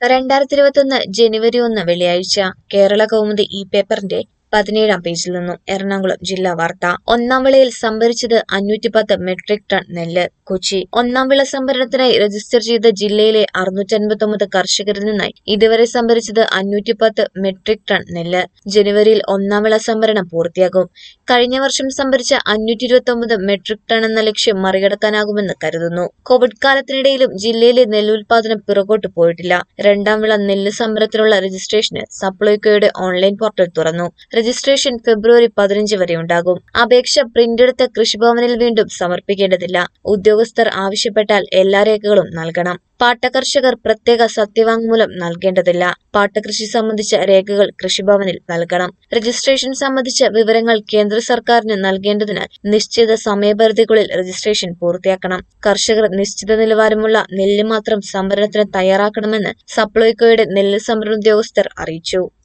രണ്ടായിരത്തി ഇരുപത്തൊന്ന് ജനുവരി ഒന്ന് വെള്ളിയാഴ്ച കേരള കൗമുദി ഈ പേപ്പറിന്റെ പതിനേഴാം പേജിൽ നിന്നും എറണാകുളം ജില്ലാ വാർത്ത ഒന്നാം വിളയിൽ സംഭരിച്ചത് അഞ്ഞൂറ്റി പത്ത് മെട്രിക് ടൺ നെല്ല് കൊച്ചി ഒന്നാം വിള സംഭരണത്തിനായി രജിസ്റ്റർ ചെയ്ത ജില്ലയിലെ അറുന്നൂറ്റൻപത്തൊമ്പത് കർഷകരിൽ നിന്നായി ഇതുവരെ സംഭരിച്ചത് അഞ്ഞൂറ്റി പത്ത് മെട്രിക് ടൺ നെല്ല് ജനുവരിയിൽ ഒന്നാം വിള സംഭരണം പൂർത്തിയാകും കഴിഞ്ഞ വർഷം സംഭരിച്ച അഞ്ഞൂറ്റി ഇരുപത്തി മെട്രിക് ടൺ എന്ന ലക്ഷ്യം മറികടക്കാനാകുമെന്ന് കരുതുന്നു കോവിഡ് കാലത്തിനിടയിലും ജില്ലയിലെ നെല്ലുൽപാദനം പിറകോട്ട് പോയിട്ടില്ല രണ്ടാം വിള നെല്ല് സംഭരത്തിനുള്ള രജിസ്ട്രേഷന് സപ്ലൈകോയുടെ ഓൺലൈൻ പോർട്ടൽ തുറന്നു രജിസ്ട്രേഷൻ ഫെബ്രുവരി പതിനഞ്ച് വരെ ഉണ്ടാകും അപേക്ഷ പ്രിന്റെടുത്ത് കൃഷിഭവനിൽ വീണ്ടും സമർപ്പിക്കേണ്ടതില്ല ഉദ്യോഗസ്ഥർ ആവശ്യപ്പെട്ടാൽ എല്ലാ രേഖകളും നൽകണം പാട്ടകർഷകർ പ്രത്യേക സത്യവാങ്മൂലം നൽകേണ്ടതില്ല പാട്ടകൃഷി സംബന്ധിച്ച രേഖകൾ കൃഷിഭവനിൽ നൽകണം രജിസ്ട്രേഷൻ സംബന്ധിച്ച വിവരങ്ങൾ കേന്ദ്ര സർക്കാരിന് നൽകേണ്ടതിനാൽ നിശ്ചിത സമയപരിധിക്കുള്ളിൽ രജിസ്ട്രേഷൻ പൂർത്തിയാക്കണം കർഷകർ നിശ്ചിത നിലവാരമുള്ള നെല്ല് മാത്രം സംഭരണത്തിന് തയ്യാറാക്കണമെന്ന് സപ്ലൈകോയുടെ നെല്ല് സംഭരണ ഉദ്യോഗസ്ഥർ അറിയിച്ചു